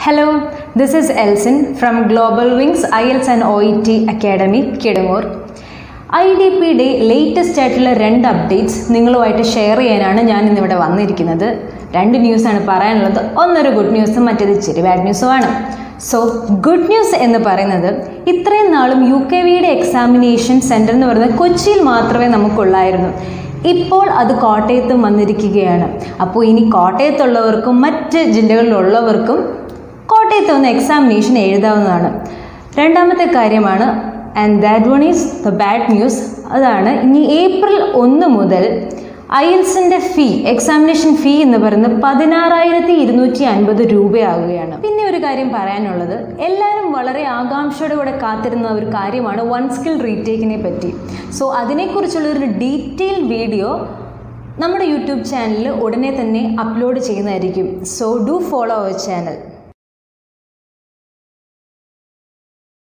Hello, this is Elsin from Global Wings IELTS and OET Academy, Kidangoor I D പിയുടെ latest ആയിട്ടുള്ള രണ്ട് updates നിങ്ങളുമായിട്ട് share ചെയ്യാനാണ് ഞാൻ ഇന്നിവിടെ വന്നിരിക്കുന്നത് രണ്ട് ന്യൂസാണ് പറയാനുള്ളത് ഒന്നൊരു ഗുഡ് ന്യൂസും മറ്റേത് ഇച്ചിരി ബാഡ് ന്യൂസുമാണ് സോ ഗുഡ് ന്യൂസ് എന്ന് പറയുന്നത് ഇത്രയും നാളും യു കെ വിയുടെ എക്സാമിനേഷൻ സെൻറ്റർ എന്ന് പറയുന്നത് കൊച്ചിയിൽ മാത്രമേ നമുക്കുള്ളായിരുന്നു ഇപ്പോൾ അത് കോട്ടയത്തും വന്നിരിക്കുകയാണ് അപ്പോൾ ഇനി കോട്ടയത്തുള്ളവർക്കും മറ്റ് ജില്ലകളിലുള്ളവർക്കും കോട്ടയത്ത് വന്ന് എക്സാമിനേഷൻ എഴുതാവുന്നതാണ് രണ്ടാമത്തെ കാര്യമാണ് and that one is the bad news അതാണ് ഇനി ഏപ്രിൽ ഒന്ന് മുതൽ ഐഎൽസിൻ്റെ ഫീ എക്സാമിനേഷൻ ഫീ എന്ന് പറയുന്നത് പതിനാറായിരത്തി ഇരുന്നൂറ്റി അൻപത് രൂപയാകുകയാണ് പിന്നെ ഒരു കാര്യം പറയാനുള്ളത് എല്ലാവരും വളരെ ആകാംക്ഷയോടെ കൂടെ കാത്തിരുന്ന ഒരു കാര്യമാണ് വൺ സ്കിൽ റീടേക്കിനെ പറ്റി സോ അതിനെക്കുറിച്ചുള്ള ഒരു ഡീറ്റെയിൽ വീഡിയോ നമ്മുടെ യൂട്യൂബ് ചാനലിൽ ഉടനെ തന്നെ അപ്ലോഡ് ചെയ്യുന്നതായിരിക്കും so do follow our channel